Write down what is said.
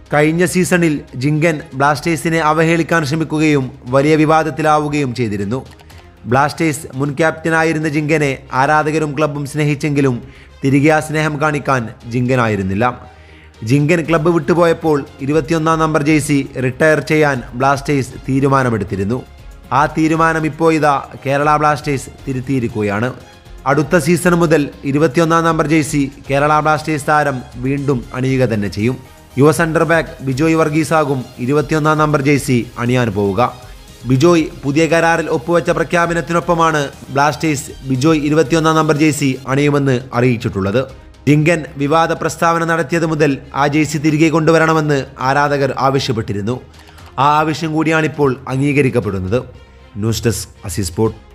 കഴിഞ്ഞ സീസണിൽ ജിങ്കൻ ബ്ലാസ്റ്റേഴ്സിനെ അവഹേളിക്കാൻ ശ്രമിക്കുകയും വലിയ വിവാദത്തിലാവുകയും ചെയ്തിരുന്നു ബ്ലാസ്റ്റേഴ്സ് മുൻ ക്യാപ്റ്റനായിരുന്ന ജിങ്കനെ ആരാധകരും ക്ലബും സ്നേഹിച്ചെങ്കിലും തിരികെ ആ സ്നേഹം കാണിക്കാൻ ജിങ്കനായിരുന്നില്ല ജിങ്കൻ ക്ലബ്ബ് വിട്ടുപോയപ്പോൾ ഇരുപത്തിയൊന്നാം നമ്പർ ജേഴ്സി റിട്ടയർ ചെയ്യാൻ ബ്ലാസ്റ്റേഴ്സ് തീരുമാനമെടുത്തിരുന്നു ആ തീരുമാനം ഇപ്പോൾ ഇതാ കേരള ബ്ലാസ്റ്റേഴ്സ് തിരുത്തിയിരിക്കുകയാണ് അടുത്ത സീസൺ മുതൽ ഇരുപത്തിയൊന്നാം നമ്പർ ജേഴ്സി കേരള ബ്ലാസ്റ്റേഴ്സ് താരം വീണ്ടും അണിയുക തന്നെ ചെയ്യും യുവ സെന്റർ ബാക്ക് ബിജോയ് വർഗീസാകും ഇരുപത്തിയൊന്നാം നമ്പർ ജേഴ്സി അണിയാൻ പോവുക ബിജോയ് പുതിയ കരാറിൽ ഒപ്പുവെച്ച പ്രഖ്യാപനത്തിനൊപ്പമാണ് ബ്ലാസ്റ്റേഴ്സ് ബിജോയ് ഇരുപത്തിയൊന്നാം നമ്പർ ജേഴ്സി അണിയുമെന്ന് അറിയിച്ചിട്ടുള്ളത് ജിങ്കൻ വിവാദ പ്രസ്താവന നടത്തിയത് മുതൽ ആ ജേഴ്സി തിരികെ കൊണ്ടുവരണമെന്ന് ആരാധകർ ആവശ്യപ്പെട്ടിരുന്നു ആ ആവശ്യം കൂടിയാണിപ്പോൾ അംഗീകരിക്കപ്പെടുന്നത് ന്യൂസ് ഡെസ്ക് അസി സ്പോർട്ട്